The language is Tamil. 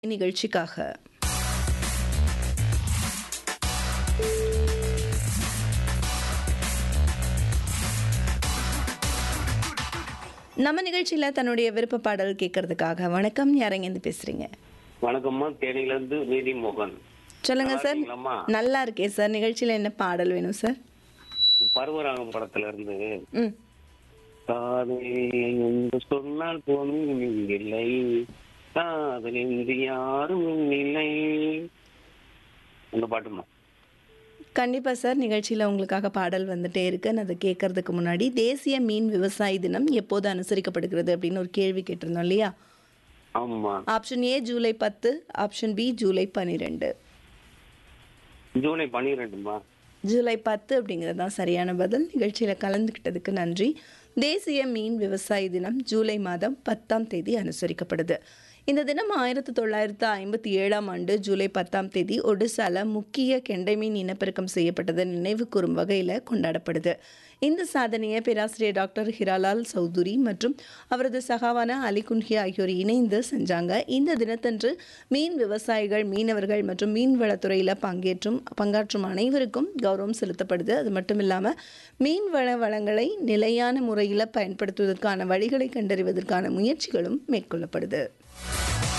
நிகழ்ச்சிக்காக நம்ம நிகழ்ச்சியில தன்னுடைய விருப்ப பாடல் கேட்கறதுக்காக வணக்கம் யாரங்கேருந்து பேசுறீங்க வணக்கம்மா தேனியில இருந்து நீதி மோகன் சொல்லுங்க சார் இருக்கீங்களாம்மா? நல்லா இருக்கேன் சார் நிகழ்ச்சியில என்ன பாடல் வேணும் சார் பருவராகம் படத்துல இருந்து ம் காதல் என்று சொன்னால் போதும் இல்லை காதல் என்று யாரும் இல்லை அந்த பாட்டுமா கண்டிப்பா சார் நிகழ்ச்சியில உங்களுக்காக பாடல் வந்துட்டே இருக்கு நான் அதை கேட்கறதுக்கு முன்னாடி தேசிய மீன் விவசாய தினம் எப்போது அனுசரிக்கப்படுகிறது அப்படின்னு ஒரு கேள்வி கேட்டிருந்தோம் இல்லையா ஆமா ஆப்ஷன் ஏ ஜூலை பத்து ஆப்ஷன் பி ஜூலை பன்னிரெண்டு ஜூலை பன்னிரெண்டுமா ஜூலை பத்து அப்படிங்கிறது தான் சரியான பதில் நிகழ்ச்சியில் கலந்துக்கிட்டதுக்கு நன்றி தேசிய மீன் விவசாய தினம் ஜூலை மாதம் பத்தாம் தேதி அனுசரிக்கப்படுது இந்த தினம் ஆயிரத்தி தொள்ளாயிரத்து ஐம்பத்தி ஏழாம் ஆண்டு ஜூலை பத்தாம் தேதி ஒடிசால முக்கிய கெண்டை மீன் இனப்பெருக்கம் செய்யப்பட்டதை நினைவு கூறும் வகையில் கொண்டாடப்படுது இந்த சாதனையை பேராசிரியர் டாக்டர் ஹிராலால் சௌதுரி மற்றும் அவரது சகாவான அலி குன்ஹி ஆகியோர் இணைந்து செஞ்சாங்க இந்த தினத்தன்று மீன் விவசாயிகள் மீனவர்கள் மற்றும் மீன்வளத்துறையில் பங்கேற்றும் பங்காற்றும் அனைவருக்கும் கௌரவம் செலுத்தப்படுது அது மட்டும் இல்லாமல் மீன்வள வளங்களை நிலையான முறையில் பயன்படுத்துவதற்கான வழிகளை கண்டறிவதற்கான முயற்சிகளும் மேற்கொள்ளப்படுது